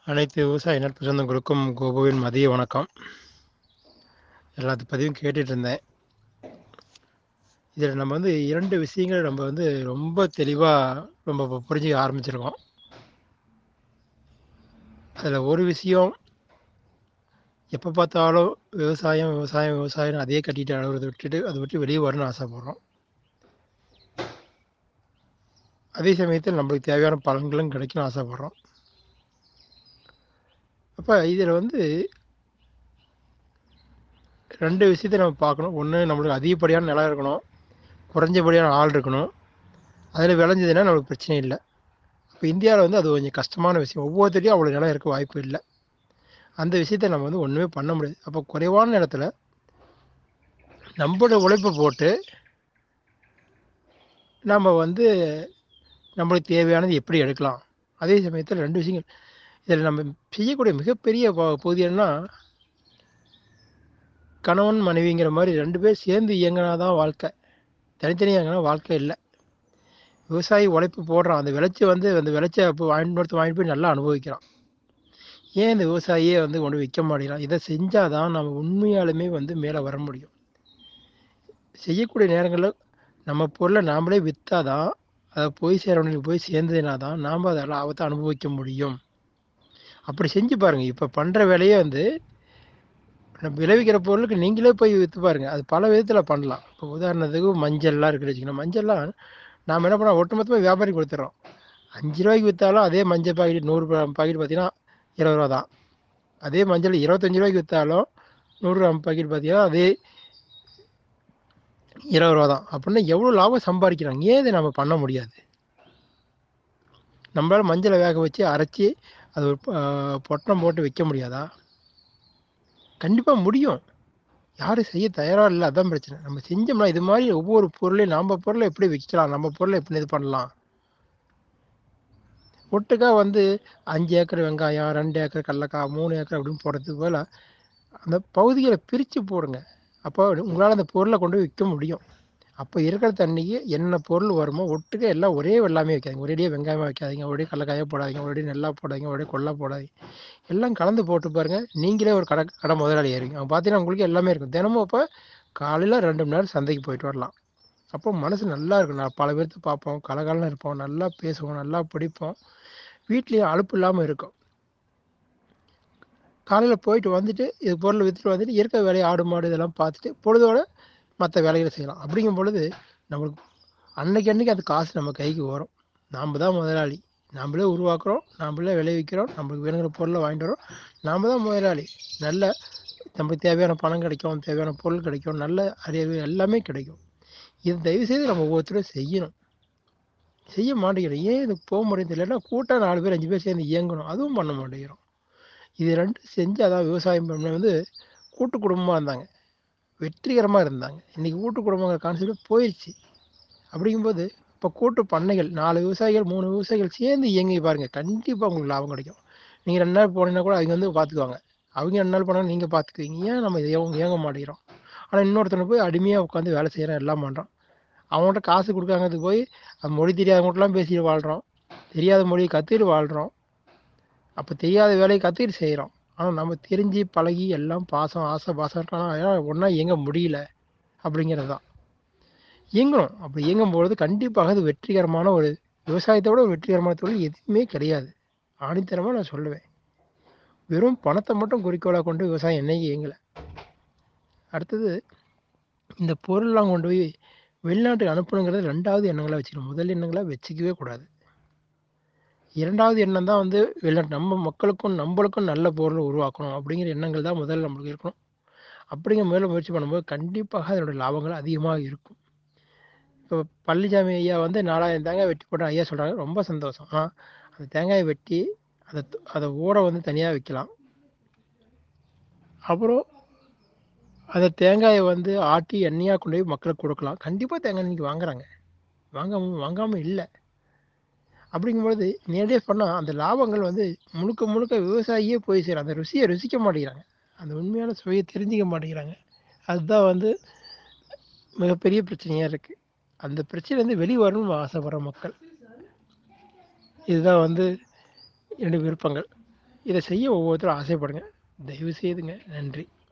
அனைத்து விவசாய நட்பு சொந்தங்களுக்கும் கோபுவின் மதிய வணக்கம் எல்லாத்து பதிவும் கேட்டுட்டு இருந்தேன் இதில் நம்ம வந்து இரண்டு விஷயங்கள் நம்ம வந்து ரொம்ப தெளிவாக ரொம்ப பு- புரிஞ்சுக்க ஆரம்பிச்சிருக்கோம் அதில் ஒரு விஷயம் எப்போ பார்த்தாலும் விவசாயம் விவசாயம் விவசாயம் அதையே கட்டிட்டு அழுகிறத விட்டுட்டு அதை விட்டு வெளியே வரணும்னு ஆசைப்படுறோம் அதே சமயத்தில் நம்மளுக்கு தேவையான பலன்களும் கிடைக்கணும்னு ஆசைப்படுறோம் அப்போ இதில் வந்து ரெண்டு விஷயத்தை நம்ம பார்க்கணும் ஒன்று நம்மளுக்கு அதிகப்படியான நிலம் இருக்கணும் குறைஞ்சபடியான ஆள் இருக்கணும் அதில் விளைஞ்சதுன்னா நம்மளுக்கு பிரச்சனை இல்லை இப்போ இந்தியாவில் வந்து அது கொஞ்சம் கஷ்டமான விஷயம் ஒவ்வொருத்தரையும் அவ்வளோ நிலம் இருக்க வாய்ப்பு இல்லை அந்த விஷயத்தை நம்ம வந்து ஒன்றுமே பண்ண முடியாது அப்போ குறைவான நேரத்தில் நம்மளோட உழைப்பை போட்டு நம்ம வந்து நம்மளுக்கு தேவையானது எப்படி எடுக்கலாம் அதே சமயத்தில் ரெண்டு விஷயங்கள் இதில் நம்ம செய்யக்கூடிய மிகப்பெரிய ப- பகுதி என்னன்னா கணவன் மனைவிங்கிற மாதிரி ரெண்டு பேர் சேர்ந்து இயங்கினா தான் வாழ்க்கை தனித்தனியாக இயங்கினா வாழ்க்கை இல்லை விவசாயி உழைப்பு போடுறான் அந்த விளைச்சி வந்து அந்த விளைச்ச இப்போ வாங்கிட்டு ஒருத்தர் வாங்கிட்டு போய் நல்லா அனுபவிக்கிறான் ஏன் இந்த விவசாயியே வந்து கொண்டு விற்க மாட்டேங்கிறான் இதை செஞ்சால் தான் நம்ம உண்மையாலுமே வந்து மேலே வர முடியும் செய்யக்கூடிய நேரங்களில் நம்ம பொருளை நாமளே விற்றாதான் அதை போய் சேரவனுக்கு போய் சேர்ந்ததுனா தான் நாம் அதை லாபத்தை அனுபவிக்க முடியும் அப்படி செஞ்சு பாருங்கள் இப்போ பண்ணுற வேலையே வந்து நம்ம விளைவிக்கிற பொருளுக்கு நீங்களே போய் விற்று பாருங்க அது பல விதத்தில் பண்ணலாம் இப்போ உதாரணத்துக்கு மஞ்சள்லாம் இருக்குது வச்சுக்கணும் மஞ்சள்லாம் நாம் என்ன பண்ணோம் ஒட்டுமொத்தமாக வியாபாரி கொடுத்துட்றோம் அஞ்சு ரூபாய்க்கு விற்றாலும் அதே மஞ்சள் பாக்கெட் நூறு பாக்கெட் பார்த்தீங்கன்னா இருபது ரூபா தான் அதே மஞ்சள் இருபத்தஞ்சு ரூபாய்க்கு விற்றாலும் நூறு கிராம் பாக்கெட் பார்த்தீங்கன்னா அதே இருபது ரூபா தான் அப்படின்னா எவ்வளோ லாபம் சம்பாதிக்கிறாங்க ஏன் இதை நம்ம பண்ண முடியாது நம்மளால மஞ்சளை வேக வச்சு அரைச்சி அது ஒரு ப- பொட்டலம் போட்டு விற்க முடியாதா கண்டிப்பாக முடியும் யாரும் செய்ய தயாராக இல்லை அதான் பிரச்சனை நம்ம செஞ்சோம்னா இது மாதிரி ஒவ்வொரு பொருளையும் நம்ம பொருளை எப்படி விற்கலாம் நம்ம பொருளை எப்படி இது பண்ணலாம் ஒட்டுக்கா வந்து அஞ்சு ஏக்கர் வெங்காயம் ரெண்டு ஏக்கர் கடலக்காய் மூணு ஏக்கர் அப்படின்னு போடுறதுக்கு போல அந்த பகுதிகளை பிரித்து போடுங்க அப்போ உங்களால் அந்த பொருளை கொண்டு போய் விற்க முடியும் அப்போ இருக்கிற தண்ணிக்கு என்ன பொருள் வருமோ ஒட்டுக்க எல்லாம் ஒரே எல்லாமே வைக்காதீங்க ஒரேடியே வெங்காயமாக வைக்காதீங்க ஒரே கடலக்காயாக போடாதீங்க ஒரே நெல்லா போடாதீங்க ஒரே கொல்லா போடாதீங்க எல்லாம் கலந்து போட்டு பாருங்க நீங்களே ஒரு கடை கடை முதலாளி ஏறிங்க அவங்க பார்த்தீங்கன்னா உங்களுக்கு எல்லாமே இருக்கும் தினமும் அப்போ காலையில் ரெண்டு மணி நேரம் சந்தைக்கு போயிட்டு வரலாம் அப்போ மனசு நல்லா இருக்கும் நான் பல பேர்த்து பார்ப்போம் கலகலன்னு இருப்போம் நல்லா பேசுவோம் நல்லா பிடிப்போம் வீட்லேயும் அலுப்பு இல்லாமல் இருக்கும் காலையில் போயிட்டு வந்துட்டு இது பொருளை விற்றுட்டு வந்துட்டு இயற்கை வேலையை ஆடு மாடு இதெல்லாம் பார்த்துட்டு பொழுதோட மற்ற வேலைகளை செய்யலாம் அப்படிங்கும் பொழுது நம்மளுக்கு அன்னைக்கு அன்னைக்கு அந்த காசு நம்ம கைக்கு வரும் நாம் தான் முதலாளி நாமளே உருவாக்குறோம் நாமளே விளைவிக்கிறோம் நம்மளுக்கு வேணுங்கிற பொருளை வாங்கிட்டு வரோம் நாம தான் முதலாளி நல்ல நம்மளுக்கு தேவையான பணம் கிடைக்கும் தேவையான பொருள் கிடைக்கும் நல்ல அறிவு எல்லாமே கிடைக்கும் இது தயவு செய்து நம்ம ஒவ்வொருத்தரும் செய்யணும் செய்ய மாட்டேங்கிறோம் ஏன் இது போக முடியுது இல்லைன்னா கூட்டம் நாலு பேர் அஞ்சு பேர் சேர்ந்து இயங்கணும் அதுவும் பண்ண மாட்டேங்கிறோம் இது ரெண்டும் செஞ்சு அதான் விவசாயம் பண்ண வந்து கூட்டு குடும்பமாக இருந்தாங்க வெற்றிகரமாக இருந்தாங்க இன்றைக்கி கூட்டு குடும்பங்கிற கான்செப்ட் போயிடுச்சு அப்படிங்கும்போது இப்போ கூட்டு பண்ணைகள் நாலு விவசாயிகள் மூணு விவசாயிகள் சேர்ந்து இயங்கி பாருங்க கண்டிப்பாக உங்களுக்கு லாபம் கிடைக்கும் நீங்கள் ரெண்டு நாள் போனீங்கன்னா கூட அவங்க வந்து பார்த்துக்குவாங்க அவங்க ரெண்டு நாள் போனாலும் நீங்கள் பார்த்துக்குவீங்க ஏன் நம்ம இதை இயங்க இயங்க மாட்டேங்கிறோம் ஆனால் இன்னொருத்தனை போய் அடிமையாக உட்காந்து வேலை செய்கிறோம் எல்லாம் பண்ணுறோம் அவங்கள்ட்ட காசு கொடுக்காங்கிறதுக்கு போய் அது மொழி தெரியாதவங்கள்ட்டலாம் பேசிட்டு வாழ்கிறோம் தெரியாத மொழியை கற்றுக்கிட்டு வாழ்கிறோம் அப்போ தெரியாத வேலையை கற்றுக்கிட்டு செய்கிறோம் ஆனால் நம்ம தெரிஞ்சு பழகி எல்லாம் பாசம் ஆசை பாசம் இருக்கலாம் ஒன்றா இயங்க முடியல அப்படிங்கிறது தான் இயங்கணும் அப்படி இயங்கும்பொழுது கண்டிப்பாக அது வெற்றிகரமான ஒரு விவசாயத்தோட ஒரு வெற்றிகரமான தொழில் எதுவுமே கிடையாது ஆணித்தரமாக நான் சொல்லுவேன் வெறும் பணத்தை மட்டும் குறிக்கோளாக கொண்டு விவசாயம் என்னைக்கு இயங்கலை அடுத்தது இந்த பொருள்லாம் கொண்டு போய் வெளிநாட்டுக்கு அனுப்பணுங்கிறது ரெண்டாவது எண்ணங்களாக வச்சுக்கணும் முதல் எண்ணங்களாக வச்சுக்கவே கூடாது இரண்டாவது எண்ணம் தான் வந்து வெளிநாட்டு நம்ம மக்களுக்கும் நம்மளுக்கும் நல்ல பொருளை உருவாக்கணும் அப்படிங்கிற எண்ணங்கள் தான் முதல்ல நம்மளுக்கு இருக்கணும் அப்படிங்கிற மேலே முயற்சி பண்ணும்போது கண்டிப்பாக அதனுடைய லாபங்கள் அதிகமாக இருக்கும் இப்போ பழனிசாமி ஐயா வந்து நாலாயிரம் தேங்காய் வெட்டி போட்ட ஐயா சொல்கிறாங்க ரொம்ப சந்தோஷம் ஆனால் அந்த தேங்காயை வெட்டி அதை து- அதை ஊற வந்து தனியாக வைக்கலாம் அப்புறம் அந்த தேங்காயை வந்து ஆட்டி எண்ணெயாக கொண்டு போய் மக்களுக்கு கொடுக்கலாம் கண்டிப்பாக தேங்காய் இன்னைக்கு வாங்குறாங்க வாங்காம வாங்காமல் இல்லை அப்படிங்கும்பொழுது நேரடியாக சொன்னால் அந்த லாபங்கள் வந்து முழுக்க முழுக்க விவசாயியே போய் சேரும் அந்த ருசியை ருசிக்க மாட்டேங்கிறாங்க அந்த உண்மையான சுவையை தெரிஞ்சிக்க மாட்டேங்கிறாங்க அதுதான் வந்து மிகப்பெரிய பிரச்சனையாக இருக்குது அந்த பிரச்சனைலேருந்து வெளியே வரணும்னு ஆசைப்படுற மக்கள் இதுதான் வந்து என்னுடைய விருப்பங்கள் இதை செய்ய ஒவ்வொருத்தரும் ஆசைப்படுங்க தயவு செய்துங்க நன்றி